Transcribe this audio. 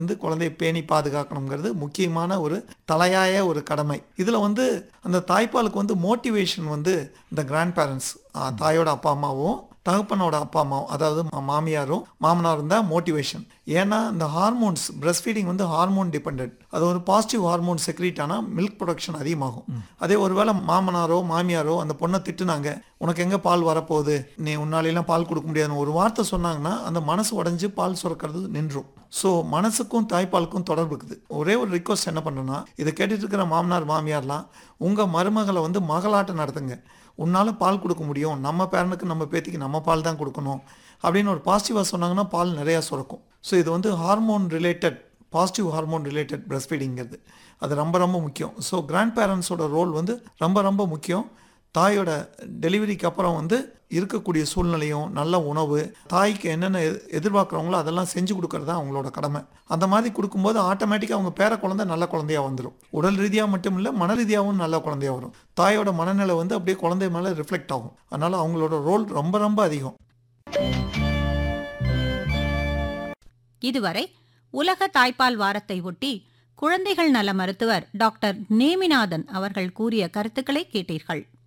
வந்து குழந்தையை பேணி பாதுகாக்கணுங்கிறது முக்கியமான ஒரு தலையாய ஒரு கடமை இதில் வந்து அந்த தாய்ப்பாலுக்கு வந்து மோட்டிவேஷன் வந்து இந்த கிராண்ட் பேரண்ட்ஸ் தாயோட அப்பா அம்மாவும் தகப்பனோட அப்பா அம்மாவும் அதாவது மா- மாமியாரும் மாமனாரும் தான் மோட்டிவேஷன் ஏன்னா இந்த ஹார்மோன்ஸ் பிரஸ்ட் ஃபீடிங் வந்து ஹார்மோன் டிபெண்ட் அது ஒரு பாசிட்டிவ் ஹார்மோன் செக்ரீட் ஆனால் மில்க் ப்ரொடக்ஷன் அதிகமாகும் அதே ஒருவேளை மாமனாரோ மாமியாரோ அந்த பொண்ணை திட்டுனாங்க உனக்கு எங்கே பால் வரப்போகுது நீ உன்னாலெல்லாம் பால் கொடுக்க முடியாதுன்னு ஒரு வார்த்தை சொன்னாங்கன்னா அந்த மனசு உடைஞ்சு பால் சுரக்கிறது நின்றும் ஸோ மனசுக்கும் தாய்ப்பாலுக்கும் தொடர்பு இருக்குது ஒரே ஒரு ரிக்வஸ்ட் என்ன பண்ணுறேன்னா இதை கேட்டுட்டு இருக்கிற மாமனார் மாமியார்லாம் உங்கள் மருமகளை வந்து மகளாட்டம் நடத்துங்க உன்னால் பால் கொடுக்க முடியும் நம்ம பேரனுக்கு நம்ம பேத்திக்கு நம்ம பால் தான் கொடுக்கணும் அப்படின்னு ஒரு பாசிட்டிவாக சொன்னாங்கன்னா பால் நிறையா சுரக்கும் ஸோ இது வந்து hormone related positive hormone related breast ஃபீடிங்கிறது அது ரொம்ப ரொம்ப முக்கியம் ஸோ கிராண்ட் பேரண்ட்ஸோட ரோல் வந்து ரொம்ப ரொம்ப முக்கியம் தாயோட டெலிவரிக்கு அப்புறம் வந்து இருக்கக்கூடிய சூழ்நிலையும் நல்ல உணவு தாய்க்கு என்னென்ன எ- எதிர்பார்க்குறாங்களோ அதெல்லாம் செஞ்சு கொடுக்கறது தான் அவங்களோட கடமை அந்த மாதிரி கொடுக்கும்போது ஆட்டோமேட்டிக்காக அவங்க பேர குழந்தை நல்ல குழந்தையா வந்துடும் உடல் ரீதியாக மட்டும் இல்லை மன ரீதியாகவும் நல்ல குழந்தையா வரும் தாயோட மனநிலை வந்து அப்படியே குழந்தை மேலே ரிஃப்ளெக்ட் ஆகும் அதனால அவங்களோட ரோல் ரொம்ப ரொம்ப அதிகம் இதுவரை உலக தாய்ப்பால் வாரத்தை ஒட்டி குழந்தைகள் நல மருத்துவர் டாக்டர் நேமிநாதன் அவர்கள் கூறிய கருத்துக்களை கேட்டீர்கள்